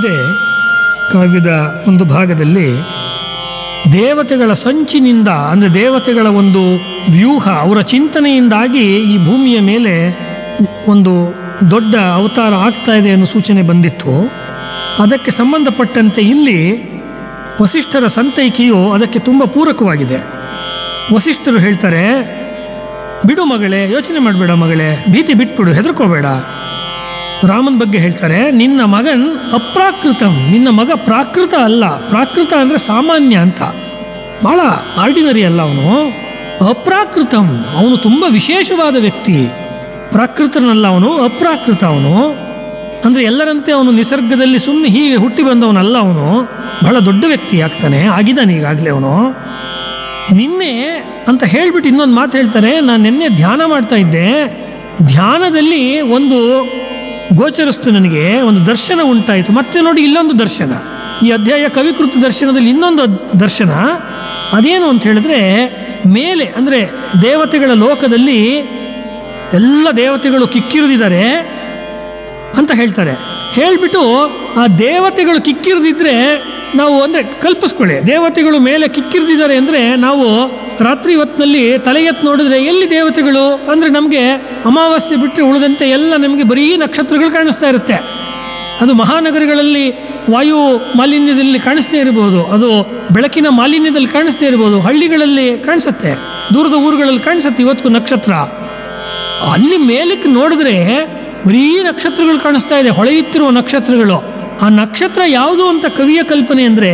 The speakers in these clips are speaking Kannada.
ಮುಂದೆ ಕಾವ್ಯದ ಒಂದು ಭಾಗದಲ್ಲಿ ದೇವತೆಗಳ ಸಂಚಿನಿಂದ ಅಂದರೆ ದೇವತೆಗಳ ಒಂದು ವ್ಯೂಹ ಅವರ ಚಿಂತನೆಯಿಂದಾಗಿ ಈ ಭೂಮಿಯ ಮೇಲೆ ಒಂದು ದೊಡ್ಡ ಅವತಾರ ಆಗ್ತಾ ಇದೆ ಅನ್ನೋ ಸೂಚನೆ ಬಂದಿತ್ತು ಅದಕ್ಕೆ ಸಂಬಂಧಪಟ್ಟಂತೆ ಇಲ್ಲಿ ವಸಿಷ್ಠರ ಸಂತೈಕೆಯು ಅದಕ್ಕೆ ತುಂಬ ಪೂರಕವಾಗಿದೆ ವಸಿಷ್ಠರು ಹೇಳ್ತಾರೆ ಬಿಡು ಮಗಳೇ ಯೋಚನೆ ಮಾಡಬೇಡ ಮಗಳೇ ಭೀತಿ ಬಿಟ್ಬಿಡು ಹೆದರ್ಕೋಬೇಡ ರಾಮನ ಬಗ್ಗೆ ಹೇಳ್ತಾರೆ ನಿನ್ನ ಮಗನ್ ಅಪ್ರಾಕೃತಂ ನಿನ್ನ ಮಗ ಪ್ರಾಕೃತ ಅಲ್ಲ ಪ್ರಾಕೃತ ಅಂದರೆ ಸಾಮಾನ್ಯ ಅಂತ ಭಾಳ ಆರ್ಡಿನರಿ ಅಲ್ಲ ಅವನು ಅಪ್ರಾಕೃತಂ ಅವನು ತುಂಬ ವಿಶೇಷವಾದ ವ್ಯಕ್ತಿ ಪ್ರಾಕೃತನಲ್ಲ ಅವನು ಅಪ್ರಾಕೃತ ಅವನು ಅಂದರೆ ಎಲ್ಲರಂತೆ ಅವನು ನಿಸರ್ಗದಲ್ಲಿ ಸುಮ್ಮನೆ ಹೀಗೆ ಹುಟ್ಟಿ ಬಂದವನಲ್ಲ ಅವನು ಬಹಳ ದೊಡ್ಡ ವ್ಯಕ್ತಿ ಆಗ್ತಾನೆ ಆಗಿದ್ದಾನೆ ಈಗಾಗಲೇ ಅವನು ನಿನ್ನೆ ಅಂತ ಹೇಳ್ಬಿಟ್ಟು ಇನ್ನೊಂದು ಮಾತು ಹೇಳ್ತಾರೆ ನಾನು ನಿನ್ನೆ ಧ್ಯಾನ ಮಾಡ್ತಾ ಇದ್ದೆ ಧ್ಯಾನದಲ್ಲಿ ಒಂದು ಗೋಚರಿಸ್ತು ನನಗೆ ಒಂದು ದರ್ಶನ ಉಂಟಾಯಿತು ಮತ್ತೆ ನೋಡಿ ಇಲ್ಲೊಂದು ದರ್ಶನ ಈ ಅಧ್ಯಾಯ ಕವಿಕೃತ ದರ್ಶನದಲ್ಲಿ ಇನ್ನೊಂದು ದರ್ಶನ ಅದೇನು ಅಂತ ಹೇಳಿದ್ರೆ ಮೇಲೆ ಅಂದರೆ ದೇವತೆಗಳ ಲೋಕದಲ್ಲಿ ಎಲ್ಲ ದೇವತೆಗಳು ಕಿಕ್ಕಿರಿದಿದ್ದಾರೆ ಅಂತ ಹೇಳ್ತಾರೆ ಹೇಳಿಬಿಟ್ಟು ಆ ದೇವತೆಗಳು ಕಿಕ್ಕಿರಿದಿದ್ರೆ ನಾವು ಅಂದರೆ ಕಲ್ಪಿಸ್ಕೊಳ್ಳಿ ದೇವತೆಗಳು ಮೇಲೆ ಕಿಕ್ಕಿರಿದಿದ್ದಾರೆ ಅಂದರೆ ನಾವು ರಾತ್ರಿ ಹೊತ್ತಿನಲ್ಲಿ ತಲೆ ಎತ್ತು ನೋಡಿದ್ರೆ ಎಲ್ಲಿ ದೇವತೆಗಳು ಅಂದರೆ ನಮಗೆ ಅಮಾವಾಸ್ಯೆ ಬಿಟ್ಟರೆ ಉಳಿದಂತೆ ಎಲ್ಲ ನಮಗೆ ಬರೀ ನಕ್ಷತ್ರಗಳು ಕಾಣಿಸ್ತಾ ಇರುತ್ತೆ ಅದು ಮಹಾನಗರಗಳಲ್ಲಿ ವಾಯು ಮಾಲಿನ್ಯದಲ್ಲಿ ಕಾಣಿಸ್ದೇ ಇರಬಹುದು ಅದು ಬೆಳಕಿನ ಮಾಲಿನ್ಯದಲ್ಲಿ ಕಾಣಿಸ್ದೇ ಇರಬಹುದು ಹಳ್ಳಿಗಳಲ್ಲಿ ಕಾಣಿಸುತ್ತೆ ದೂರದ ಊರುಗಳಲ್ಲಿ ಕಾಣಿಸುತ್ತೆ ಇವತ್ತು ನಕ್ಷತ್ರ ಅಲ್ಲಿ ಮೇಲಕ್ಕೆ ನೋಡಿದ್ರೆ ಬರೀ ನಕ್ಷತ್ರಗಳು ಕಾಣಿಸ್ತಾ ಇದೆ ಹೊಳೆಯುತ್ತಿರುವ ನಕ್ಷತ್ರಗಳು ಆ ನಕ್ಷತ್ರ ಯಾವುದು ಅಂತ ಕವಿಯ ಕಲ್ಪನೆ ಅಂದರೆ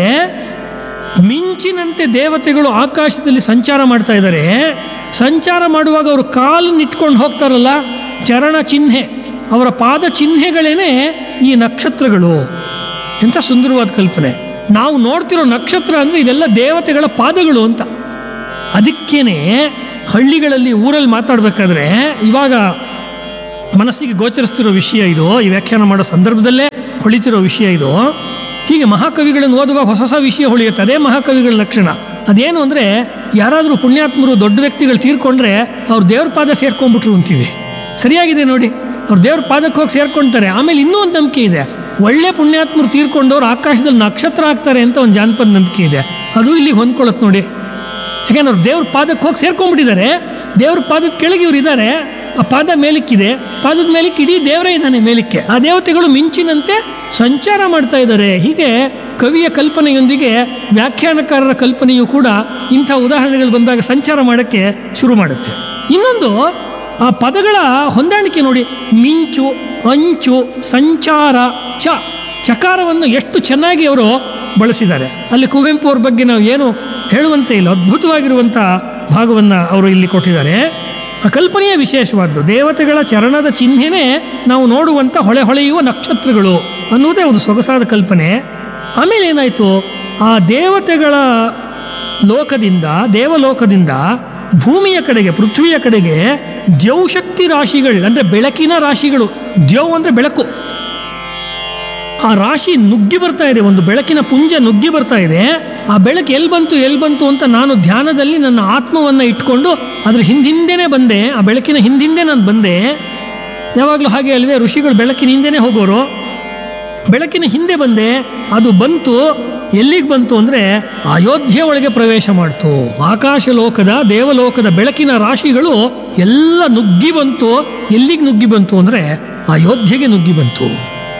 ಮಿಂಚಿನಂತೆ ದೇವತೆಗಳು ಆಕಾಶದಲ್ಲಿ ಸಂಚಾರ ಮಾಡ್ತಾ ಇದ್ದಾರೆ ಸಂಚಾರ ಮಾಡುವಾಗ ಅವರು ಕಾಲನ್ನು ಇಟ್ಕೊಂಡು ಹೋಗ್ತಾರಲ್ಲ ಚರಣ ಚಿಹ್ನೆ ಅವರ ಪಾದ ಚಿಹ್ನೆಗಳೇನೆ ಈ ನಕ್ಷತ್ರಗಳು ಎಂಥ ಸುಂದರವಾದ ಕಲ್ಪನೆ ನಾವು ನೋಡ್ತಿರೋ ನಕ್ಷತ್ರ ಅಂದರೆ ಇದೆಲ್ಲ ದೇವತೆಗಳ ಪಾದಗಳು ಅಂತ ಅದಕ್ಕೇನೆ ಹಳ್ಳಿಗಳಲ್ಲಿ ಊರಲ್ಲಿ ಮಾತಾಡಬೇಕಾದ್ರೆ ಇವಾಗ ಮನಸ್ಸಿಗೆ ಗೋಚರಿಸ್ತಿರೋ ವಿಷಯ ಇದು ಈ ವ್ಯಾಖ್ಯಾನ ಮಾಡೋ ಸಂದರ್ಭದಲ್ಲೇ ಹೊಳಿತಿರೋ ವಿಷಯ ಇದು ಹೀಗೆ ಮಹಾಕವಿಗಳನ್ನು ಓದುವಾಗ ಹೊಸ ಹೊಸ ವಿಷಯ ಹೊಳೆಯುತ್ತೆ ಅದೇ ಮಹಾಕವಿಗಳ ಲಕ್ಷಣ ಅದೇನು ಅಂದರೆ ಯಾರಾದರೂ ಪುಣ್ಯಾತ್ಮರು ದೊಡ್ಡ ವ್ಯಕ್ತಿಗಳು ತೀರ್ಕೊಂಡ್ರೆ ಅವ್ರು ದೇವ್ರ ಪಾದ ಸೇರ್ಕೊಂಡ್ಬಿಟ್ರು ಅಂತೀವಿ ಸರಿಯಾಗಿದೆ ನೋಡಿ ಅವ್ರು ದೇವ್ರ ಪಾದಕ್ಕೆ ಹೋಗಿ ಸೇರ್ಕೊಳ್ತಾರೆ ಆಮೇಲೆ ಇನ್ನೂ ಒಂದು ನಂಬಿಕೆ ಇದೆ ಒಳ್ಳೆ ಪುಣ್ಯಾತ್ಮರು ತೀರ್ಕೊಂಡವ್ರು ಆಕಾಶದಲ್ಲಿ ನಕ್ಷತ್ರ ಆಗ್ತಾರೆ ಅಂತ ಒಂದು ಜಾನಪದ ನಂಬಿಕೆ ಇದೆ ಅದು ಇಲ್ಲಿ ಹೊಂದ್ಕೊಳ್ಳುತ್ತೆ ನೋಡಿ ಯಾಕಂದ್ರೆ ಅವ್ರು ದೇವ್ರ ಪಾದಕ್ಕೆ ಹೋಗಿ ಸೇರ್ಕೊಂಡ್ಬಿಟ್ಟಿದ್ದಾರೆ ದೇವ್ರ ಪಾದದ ಕೆಳಗೆ ಇವ್ರು ಇದ್ದಾರೆ ಆ ಪಾದ ಮೇಲಕ್ಕಿದೆ ಪಾದದ ಮೇಲಕ್ಕೆ ಇಡೀ ದೇವರೇ ಇದ್ದಾನೆ ಮೇಲಕ್ಕೆ ಆ ದೇವತೆಗಳು ಮಿಂಚಿನಂತೆ ಸಂಚಾರ ಮಾಡ್ತಾ ಇದ್ದಾರೆ ಹೀಗೆ ಕವಿಯ ಕಲ್ಪನೆಯೊಂದಿಗೆ ವ್ಯಾಖ್ಯಾನಕಾರರ ಕಲ್ಪನೆಯು ಕೂಡ ಇಂಥ ಉದಾಹರಣೆಗಳು ಬಂದಾಗ ಸಂಚಾರ ಮಾಡೋಕ್ಕೆ ಶುರು ಮಾಡುತ್ತೆ ಇನ್ನೊಂದು ಆ ಪದಗಳ ಹೊಂದಾಣಿಕೆ ನೋಡಿ ಮಿಂಚು ಅಂಚು ಸಂಚಾರ ಚ ಚಕಾರವನ್ನು ಎಷ್ಟು ಚೆನ್ನಾಗಿ ಅವರು ಬಳಸಿದ್ದಾರೆ ಅಲ್ಲಿ ಕುವೆಂಪು ಅವ್ರ ಬಗ್ಗೆ ನಾವು ಏನು ಹೇಳುವಂತೆ ಇಲ್ಲ ಅದ್ಭುತವಾಗಿರುವಂಥ ಭಾಗವನ್ನು ಅವರು ಇಲ್ಲಿ ಕೊಟ್ಟಿದ್ದಾರೆ ಆ ಕಲ್ಪನೆಯೇ ವಿಶೇಷವಾದ್ದು ದೇವತೆಗಳ ಚರಣದ ಚಿಹ್ನೆನೇ ನಾವು ನೋಡುವಂಥ ಹೊಳೆ ಹೊಳೆಯುವ ನಕ್ಷತ್ರಗಳು ಅನ್ನುವುದೇ ಒಂದು ಸೊಗಸಾದ ಕಲ್ಪನೆ ಆಮೇಲೆ ಏನಾಯಿತು ಆ ದೇವತೆಗಳ ಲೋಕದಿಂದ ದೇವಲೋಕದಿಂದ ಭೂಮಿಯ ಕಡೆಗೆ ಪೃಥ್ವಿಯ ಕಡೆಗೆ ದ್ಯೌಶಕ್ತಿ ರಾಶಿಗಳು ಅಂದರೆ ಬೆಳಕಿನ ರಾಶಿಗಳು ದ್ಯೌ ಅಂದರೆ ಬೆಳಕು ಆ ರಾಶಿ ನುಗ್ಗಿ ಬರ್ತಾ ಇದೆ ಒಂದು ಬೆಳಕಿನ ಪುಂಜ ನುಗ್ಗಿ ಬರ್ತಾ ಇದೆ ಆ ಬೆಳಕು ಎಲ್ಲಿ ಬಂತು ಎಲ್ಲಿ ಬಂತು ಅಂತ ನಾನು ಧ್ಯಾನದಲ್ಲಿ ನನ್ನ ಆತ್ಮವನ್ನು ಇಟ್ಕೊಂಡು ಅದ್ರ ಹಿಂದಿಂದೇನೆ ಬಂದೆ ಆ ಬೆಳಕಿನ ಹಿಂದಿಂದೆ ನಾನು ಬಂದೆ ಯಾವಾಗಲೂ ಹಾಗೆ ಅಲ್ವೇ ಋಷಿಗಳು ಬೆಳಕಿನ ಹಿಂದೆನೇ ಹೋಗೋರು ಬೆಳಕಿನ ಹಿಂದೆ ಬಂದೆ ಅದು ಬಂತು ಎಲ್ಲಿಗೆ ಬಂತು ಅಂದರೆ ಅಯೋಧ್ಯೆ ಒಳಗೆ ಪ್ರವೇಶ ಮಾಡ್ತು ಆಕಾಶ ಲೋಕದ ದೇವಲೋಕದ ಬೆಳಕಿನ ರಾಶಿಗಳು ಎಲ್ಲ ನುಗ್ಗಿ ಬಂತು ಎಲ್ಲಿಗೆ ನುಗ್ಗಿ ಬಂತು ಅಂದರೆ ಅಯೋಧ್ಯೆಗೆ ನುಗ್ಗಿ ಬಂತು